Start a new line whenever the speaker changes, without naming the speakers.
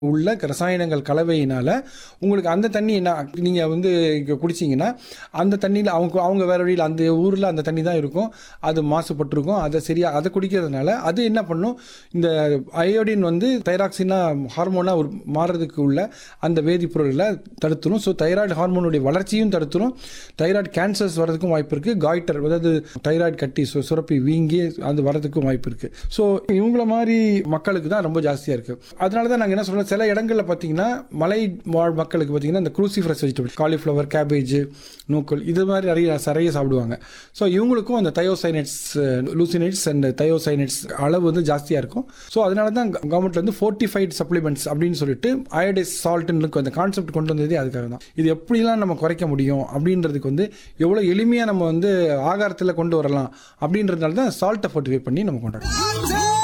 உள்ள ரசாயனங்கள் கலவையினால உங்களுக்கு அந்த தண்ணி என்ன நீங்கள் வந்து இங்க குடிச்சீங்கன்னா அந்த தண்ணியில் அவங்க அவங்க வேற வழியில் அந்த ஊரில் அந்த தண்ணி தான் இருக்கும் அது மாசுபட்டிருக்கும் அதை சரியாக அதை குடிக்கிறதுனால அது என்ன பண்ணும் இந்த அயோடின் வந்து தைராக்சினா ஹார்மோனாக ஒரு மாறுறதுக்கு உள்ள அந்த வேதிப்பொருளை தடுத்துரும் ஸோ தைராய்டு ஹார்மோனுடைய வளர்ச்சியும் தடுத்துரும் தைராய்டு கேன்சர்ஸ் வரதுக்கும் வாய்ப்பு இருக்குது காய்டர் அதாவது தைராய்டு கட்டி சு- சுரப்பி வீங்கி அது வரதுக்கும் வாய்ப்பு இருக்குது ஸோ இவங்கள மாதிரி மக்களுக்கு தான் ரொம்ப ஜாஸ்தியாக இருக்குது அதனால தான் நாங்கள் என்ன சொல்றோம் சில இடங்களில் பார்த்தீங்கன்னா மலை வாழ் மக்களுக்கு பார்த்தீங்கன்னா இந்த க்ரூசிஃப்ரஸ் வெஜிடபிள் காலிஃப்ளவர் கேபேஜ் நூக்கல் இது மாதிரி நிறைய நிறைய சாப்பிடுவாங்க ஸோ இவங்களுக்கும் அந்த தயோசைனட்ஸ் லூசினைட்ஸ் அண்ட் தயோசைனட்ஸ் அளவு வந்து ஜாஸ்தியாக இருக்கும் ஸோ அதனால தான் கவர்மெண்ட்ல வந்து ஃபோர்ட்டிஃபைட் சப்ளிமெண்ட்ஸ் அப்படின்னு சொல்லிட்டு அயோடைஸ் சால்ட்னு அந்த கான்செப்ட் கொண்டு வந்ததே அதுக்காக தான் இது எப்படிலாம் நம்ம குறைக்க முடியும் அப்படின்றதுக்கு வந்து எவ்வளோ எளிமையாக நம்ம வந்து ஆகாரத்தில் கொண்டு வரலாம் அப்படின்றதுனால தான் சால்ட்டை ஃபோர்ட்டிஃபை பண்ணி நம்ம கொண்டு வரோம்